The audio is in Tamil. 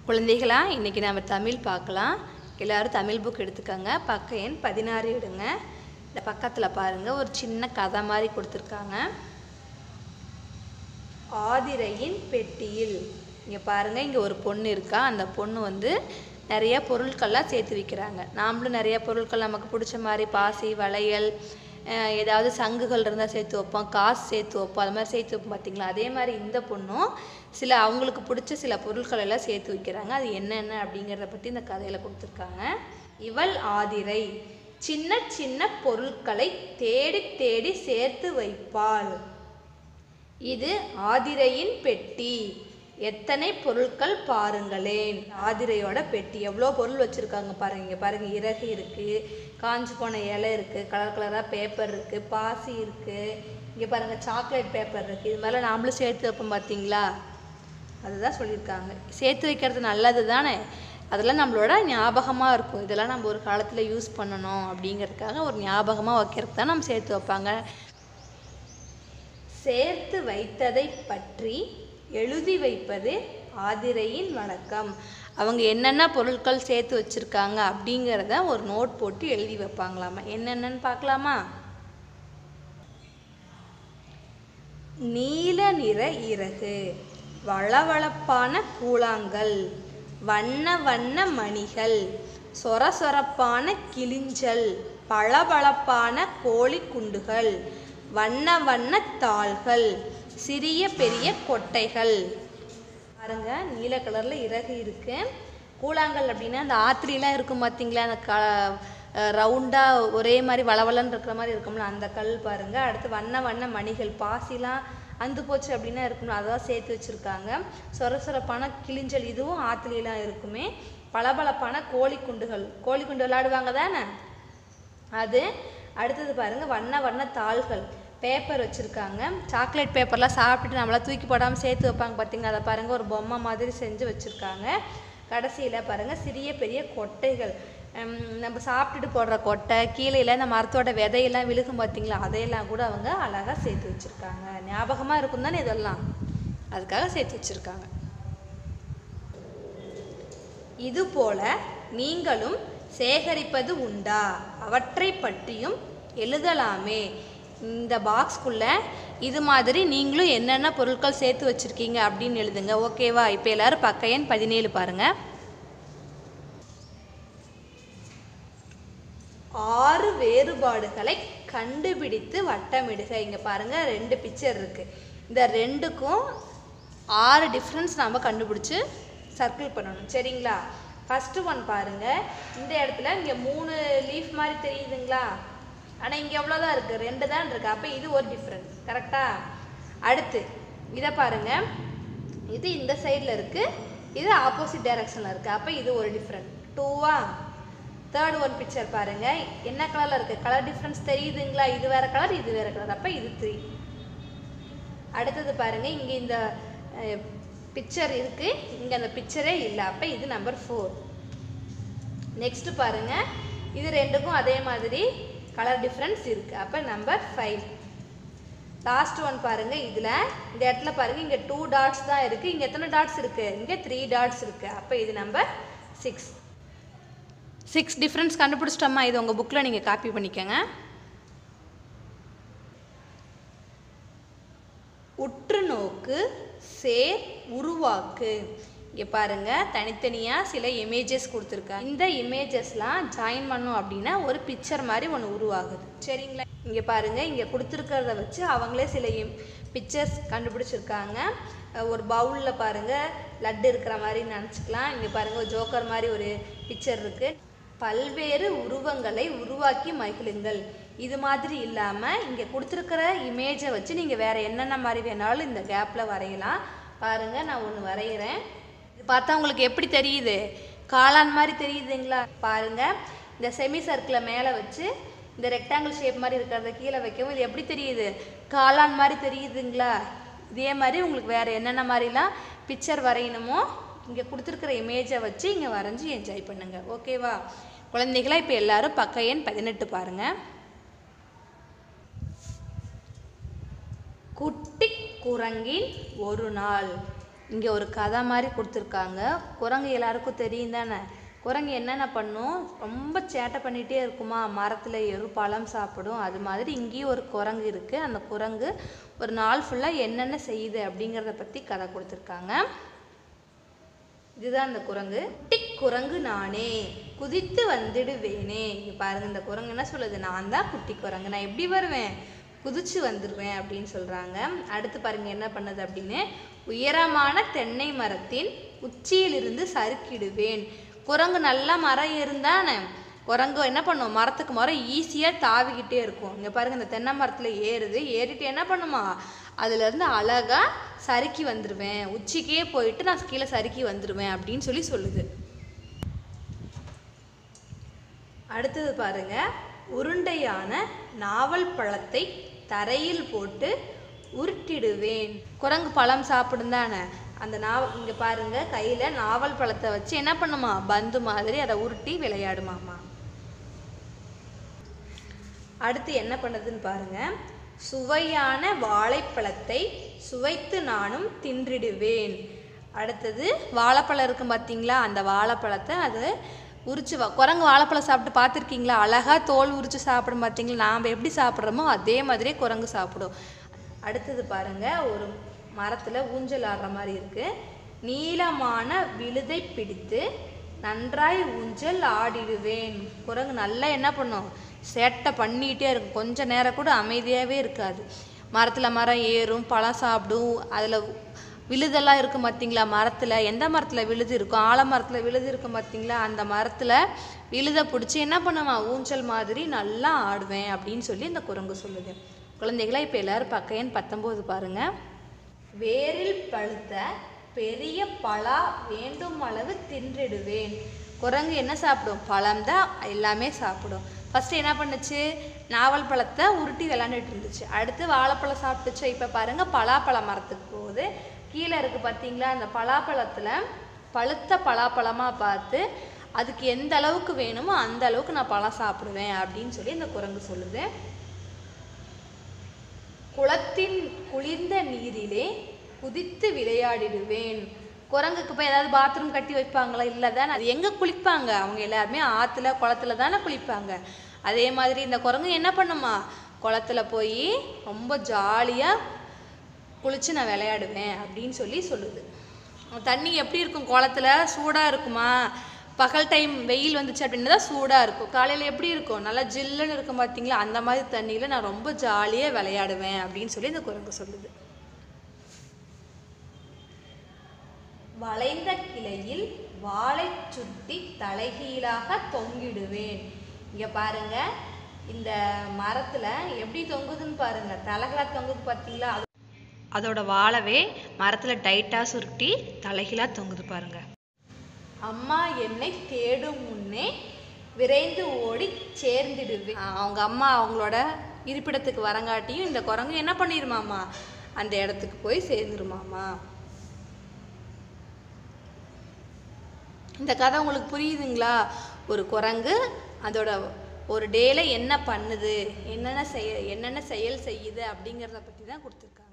குழந்தைகளா இன்றைக்கி நம்ம தமிழ் பார்க்கலாம் எல்லோரும் தமிழ் புக் எடுத்துக்கோங்க பக்க எண் பதினாறு எடுங்க இந்த பக்கத்தில் பாருங்கள் ஒரு சின்ன கதை மாதிரி கொடுத்துருக்காங்க ஆதிரையின் பெட்டியில் இங்கே பாருங்கள் இங்கே ஒரு பொண்ணு இருக்கா அந்த பொண்ணு வந்து நிறைய பொருட்கள்லாம் சேர்த்து வைக்கிறாங்க நாமளும் நிறைய பொருட்கள் நமக்கு பிடிச்ச மாதிரி பாசி வளையல் அஹ் ஏதாவது சங்குகள் இருந்தால் சேர்த்து வைப்போம் காசு சேர்த்து வைப்போம் அது மாதிரி சேர்த்து வைப்போம் பார்த்தீங்களா அதே மாதிரி இந்த பொண்ணும் சில அவங்களுக்கு பிடிச்ச சில பொருட்கள் எல்லாம் சேர்த்து வைக்கிறாங்க அது என்னென்ன அப்படிங்கிறத பற்றி இந்த கதையில் கொடுத்துருக்காங்க இவள் ஆதிரை சின்ன சின்ன பொருட்களை தேடி தேடி சேர்த்து வைப்பாள் இது ஆதிரையின் பெட்டி எத்தனை பொருட்கள் பாருங்களேன் ஆதிரையோட பெட்டி எவ்வளோ பொருள் வச்சுருக்காங்க பாருங்க இங்கே பாருங்க இறகு இருக்குது காஞ்சு போன இலை இருக்குது கலர் கலராக பேப்பர் இருக்குது பாசி இருக்குது இங்கே பாருங்க சாக்லேட் பேப்பர் இருக்குது இது மாதிரிலாம் நாமளும் சேர்த்து வைப்போம் பார்த்தீங்களா அதுதான் சொல்லியிருக்காங்க சேர்த்து வைக்கிறது நல்லது தானே அதெல்லாம் நம்மளோட ஞாபகமாக இருக்கும் இதெல்லாம் நம்ம ஒரு காலத்தில் யூஸ் பண்ணணும் அப்படிங்கிறதுக்காக ஒரு ஞாபகமாக வைக்கிறதுக்கு தான் நம்ம சேர்த்து வைப்பாங்க சேர்த்து வைத்ததை பற்றி எழுதி வைப்பது ஆதிரையின் வழக்கம் அவங்க என்னென்ன பொருட்கள் சேர்த்து வச்சுருக்காங்க அப்படிங்கிறத ஒரு நோட் போட்டு எழுதி வைப்பாங்களாமா என்னென்னன்னு பார்க்கலாமா நீல நிற இறகு வளவளப்பான கூழாங்கல் வண்ண வண்ண மணிகள் சொர சொரப்பான கிளிஞ்சல் பளபளப்பான கோழி குண்டுகள் வண்ண வண்ண தாள்கள் சிறிய பெரிய கொட்டைகள் பாருங்க நீல கலர்ல இறகு இருக்கு கூழாங்கல் அப்படின்னா அந்த ஆத்திரிலாம் இருக்கும் பார்த்தீங்களா அந்த க ரவுண்டாக ஒரே மாதிரி வளவலன்னு இருக்கிற மாதிரி இருக்கும்ல அந்த கல் பாருங்க அடுத்து வண்ண வண்ண மணிகள் பாசிலாம் அந்து போச்சு அப்படின்னா இருக்கும்ல அதெல்லாம் சேர்த்து வச்சுருக்காங்க சொர சொரப்பான கிளிஞ்சல் இதுவும் ஆத்துலிலாம் இருக்குமே பளபளப்பான கோழி குண்டுகள் கோழி குண்டு விளையாடுவாங்க தானே அது அடுத்தது பாருங்க வண்ண வண்ண தாள்கள் பேப்பர் வச்சுருக்காங்க சாக்லேட் பேப்பர்லாம் சாப்பிட்டுட்டு நம்மளாம் தூக்கி போடாமல் சேர்த்து வைப்பாங்க பார்த்தீங்களா அதை பாருங்கள் ஒரு பொம்மை மாதிரி செஞ்சு வச்சுருக்காங்க கடைசியில் பாருங்கள் சிறிய பெரிய கொட்டைகள் ஹம், நம்ம சாப்பிட்டுட்டு போடுற கொட்டை கீழேல இந்த மரத்தோட விதையெல்லாம் விழுகும் பார்த்தீங்களா அதையெல்லாம் கூட அவங்க அழகாக சேர்த்து வச்சுருக்காங்க ஞாபகமாக இருக்கும் தானே இதெல்லாம் அதுக்காக சேர்த்து வச்சுருக்காங்க இதுபோல நீங்களும் சேகரிப்பது உண்டா அவற்றை பற்றியும் எழுதலாமே இந்த பாக்ஸ்க்குள்ள இது மாதிரி நீங்களும் என்னென்ன பொருட்கள் சேர்த்து வச்சுருக்கீங்க அப்படின்னு எழுதுங்க ஓகேவா இப்போ எல்லாரும் பக்க எண் பதினேழு பாருங்க ஆறு வேறுபாடுகளை கண்டுபிடித்து வட்டமிடுக இங்கே பாருங்க ரெண்டு பிக்சர் இருக்கு இந்த ரெண்டுக்கும் ஆறு டிஃப்ரென்ஸ் நம்ம கண்டுபிடிச்சு சர்க்கிள் பண்ணணும் சரிங்களா ஃபஸ்ட்டு ஒன் பாருங்க இந்த இடத்துல இங்கே மூணு லீஃப் மாதிரி தெரியுதுங்களா ஆனால் இங்கே எவ்வளோதான் இருக்குது ரெண்டு தான் இருக்குது அப்போ இது ஒரு டிஃப்ரென்ஸ் கரெக்டா அடுத்து இதை பாருங்க இது இந்த சைடில் இருக்குது இது ஆப்போசிட் டைரக்ஷனில் இருக்குது அப்போ இது ஒரு டிஃப்ரெண்ட் டூவா தேர்ட் ஒன் பிக்சர் பாருங்க என்ன கலரில் இருக்குது கலர் டிஃப்ரென்ஸ் தெரியுதுங்களா இது வேற கலர் இது வேற கலர் அப்போ இது த்ரீ அடுத்தது பாருங்க இங்கே இந்த பிக்சர் இருக்கு இங்கே அந்த பிக்சரே இல்லை அப்போ இது நம்பர் ஃபோர் நெக்ஸ்ட் பாருங்க இது ரெண்டுக்கும் அதே மாதிரி கலர் டிஃப்ரென்ஸ் இருக்கு அப்போ நம்பர் ஃபைவ் லாஸ்ட் ஒன் பாருங்க இதில் இந்த இடத்துல பாருங்க இங்கே டூ டாட்ஸ் தான் இருக்கு இங்கே எத்தனை டாட்ஸ் இருக்கு இங்கே த்ரீ டாட்ஸ் இருக்கு அப்போ இது நம்பர் சிக்ஸ் சிக்ஸ் டிஃப்ரென்ஸ் கண்டுபிடிச்சிட்டோமா இது உங்கள் புக்கில் நீங்கள் காப்பி பண்ணிக்கோங்க உற்று நோக்கு சேர் உருவாக்கு இங்கே பாருங்க தனித்தனியாக சில இமேஜஸ் கொடுத்துருக்காங்க இந்த இமேஜஸ்லாம் ஜாயின் பண்ணோம் அப்படின்னா ஒரு பிக்சர் மாதிரி ஒன்று உருவாகுது சரிங்களா இங்கே பாருங்க இங்கே கொடுத்துருக்கிறத வச்சு அவங்களே சில பிக்சர்ஸ் கண்டுபிடிச்சிருக்காங்க அஹ் ஒரு பவுலில் பாருங்க லட்டு இருக்கிற மாதிரி நினச்சிக்கலாம் இங்கே பாருங்க ஒரு ஜோக்கர் மாதிரி ஒரு பிக்சர் இருக்கு பல்வேறு உருவங்களை உருவாக்கி மகிழுங்கள் இது மாதிரி இல்லாமல் இங்கே கொடுத்துருக்கிற இமேஜை வச்சு நீங்கள் வேறு என்னென்ன மாதிரி வேணாலும் இந்த கேப்பில் வரையலாம் பாருங்கள் நான் ஒன்று வரைகிறேன் இது பார்த்தா உங்களுக்கு எப்படி தெரியுது காளான் மாதிரி தெரியுதுங்களா பாருங்கள் இந்த செமி சர்க்கிளை மேலே வச்சு இந்த ரெக்டாங்கிள் ஷேப் மாதிரி இருக்கிறத கீழே வைக்கவும் இது எப்படி தெரியுது காளான் மாதிரி தெரியுதுங்களா இதே மாதிரி உங்களுக்கு வேறு என்னென்ன மாதிரிலாம் பிக்சர் வரையணுமோ இங்கே கொடுத்துருக்குற இமேஜை வச்சு இங்கே வரைஞ்சி என்ஜாய் பண்ணுங்க ஓகேவா குழந்தைகளா இப்போ எல்லாரும் பக்க எண் பதினெட்டு பாருங்கள் குட்டி குரங்கின் ஒரு நாள் இங்கே ஒரு கதை மாதிரி கொடுத்துருக்காங்க குரங்கு எல்லாருக்கும் தெரியும் தானே குரங்கு என்னென்ன பண்ணும் ரொம்ப சேட்டை பண்ணிகிட்டே இருக்குமா மரத்தில் ஏறும் பழம் சாப்பிடும் அது மாதிரி இங்கேயும் ஒரு குரங்கு இருக்குது அந்த குரங்கு ஒரு நாள் ஃபுல்லாக என்னென்ன செய்யுது அப்படிங்கிறத பற்றி கதை கொடுத்துருக்காங்க இதுதான் அந்த குரங்கு டிக் குரங்கு நானே குதித்து வந்துடுவேனே இங்க பாருங்க இந்த குரங்கு என்ன சொல்லுது நான் தான் குட்டி குரங்கு நான் எப்படி வருவேன் குதிச்சு வந்துடுவேன் அப்படின்னு சொல்றாங்க அடுத்து பாருங்க என்ன பண்ணுது அப்படின்னு உயரமான தென்னை மரத்தின் உச்சியிலிருந்து சறுக்கிடுவேன் குரங்கு நல்லா மரம் இருந்தானே குரங்கு என்ன பண்ணும் மரத்துக்கு மரம் ஈஸியாக தாவிக்கிட்டே இருக்கும் இங்கே பாருங்க இந்த தென்னை மரத்தில் ஏறுது ஏறிட்டு என்ன பண்ணுமா அதுலேருந்து அழகா சறுக்கி வந்துடுவேன் உச்சிக்கே போயிட்டு நான் கீழே சறுக்கி வந்துடுவேன் அப்படின்னு சொல்லி சொல்லுது அடுத்தது பாருங்க உருண்டையான நாவல் பழத்தை தரையில் போட்டு உருட்டிடுவேன் குரங்கு பழம் சாப்பிடும் தானே அந்த நாவல் இங்க பாருங்க கையில நாவல் பழத்தை வச்சு என்ன பண்ணுமா பந்து மாதிரி அதை உருட்டி விளையாடுமாமா அடுத்து என்ன பண்ணுதுன்னு பாருங்க சுவையான வாழைப்பழத்தை சுவைத்து நானும் தின்றிடுவேன் அடுத்தது வாழைப்பழம் இருக்கும் பார்த்தீங்களா அந்த வாழைப்பழத்தை அது உரிச்சு வா குரங்கு வாழைப்பழம் சாப்பிட்டு பார்த்துருக்கீங்களா அழகா தோல் உரிச்சு சாப்பிடும் பார்த்தீங்களா நாம் எப்படி சாப்பிட்றோமோ அதே மாதிரியே குரங்கு சாப்பிடும் அடுத்தது பாருங்க ஒரு மரத்துல ஊஞ்சல் ஆடுற மாதிரி இருக்கு நீளமான விழுதை பிடித்து நன்றாய் ஊஞ்சல் ஆடிடுவேன் குரங்கு நல்லா என்ன பண்ணும் சேட்டை பண்ணிக்கிட்டே இருக்கும் கொஞ்ச நேரம் கூட அமைதியாகவே இருக்காது மரத்தில் மரம் ஏறும் பழம் சாப்பிடும் அதில் விழுதெல்லாம் இருக்கும் பார்த்தீங்களா மரத்தில் எந்த மரத்தில் விழுது இருக்கும் ஆலமரத்தில் விழுது இருக்கும் பார்த்தீங்களா அந்த மரத்தில் விழுதை பிடிச்சி என்ன பண்ணுவேன் ஊஞ்சல் மாதிரி நல்லா ஆடுவேன் அப்படின்னு சொல்லி இந்த குரங்கு சொல்லுது குழந்தைகளா இப்போ எல்லாரும் பக்க எண் பத்தொம்போது பாருங்க வேரில் பழுத்த பெரிய பலா வேண்டும் அளவு தின்றிடுவேன் குரங்கு என்ன சாப்பிடும் பழம் தான் எல்லாமே சாப்பிடும் ஃபஸ்ட்டு என்ன பண்ணுச்சு நாவல் பழத்தை உருட்டி விளாண்டுட்டு இருந்துச்சு அடுத்து வாழைப்பழம் சாப்பிட்டுச்சு இப்போ பாருங்க பலாப்பழ மரத்துக்கு போகுது கீழே இருக்கு பார்த்தீங்களா அந்த பலாப்பழத்தில் பழுத்த பலாப்பழமாக பார்த்து அதுக்கு எந்த அளவுக்கு வேணுமோ அந்த அளவுக்கு நான் பழம் சாப்பிடுவேன் அப்படின்னு சொல்லி இந்த குரங்கு சொல்லுது குளத்தின் குளிர்ந்த நீரிலே குதித்து விளையாடிடுவேன் குரங்குக்கு போய் ஏதாவது பாத்ரூம் கட்டி வைப்பாங்களா இல்லை தானே அது எங்கே குளிப்பாங்க அவங்க எல்லாருமே ஆற்றுல குளத்துல தானே குளிப்பாங்க அதே மாதிரி இந்த குரங்கு என்ன பண்ணுமா குளத்துல போய் ரொம்ப ஜாலியாக குளிச்சு நான் விளையாடுவேன் அப்படின்னு சொல்லி சொல்லுது தண்ணி எப்படி இருக்கும் குளத்துல சூடாக இருக்குமா பகல் டைம் வெயில் வந்துச்சு அப்படின்னா தான் சூடாக இருக்கும் காலையில் எப்படி இருக்கும் நல்லா ஜில்லுன்னு இருக்கும் பார்த்தீங்களா அந்த மாதிரி தண்ணியில் நான் ரொம்ப ஜாலியாக விளையாடுவேன் அப்படின்னு சொல்லி இந்த குரங்கு சொல்லுது வளைந்த கிளையில் வாளை சுற்றி தலைகீழாக தொங்கிடுவேன் இங்க பாருங்க இந்த மரத்துல எப்படி தொங்குதுன்னு பாருங்க தலைகீழா தொங்குது பார்த்தீங்களா அது- அதோட வாழவே மரத்துல டைட்டா சுருட்டி தலைகீழா தொங்குது பாருங்க அம்மா என்னை தேடும் முன்னே விரைந்து ஓடி சேர்ந்திடுவேன் ஆஹ் அவங்க அம்மா அவங்களோட இருப்பிடத்துக்கு வரங்காட்டியும் இந்த குரங்கு என்ன பண்ணிருமாமா அந்த இடத்துக்கு போய் சேர்ந்துருமாமா இந்த கதை உங்களுக்கு புரியுதுங்களா ஒரு குரங்கு அதோட ஒரு டேல என்ன பண்ணுது என்னென்ன செய என்னென்ன செயல் செய்யுது அப்படிங்கிறத பற்றி தான் கொடுத்துருக்காங்க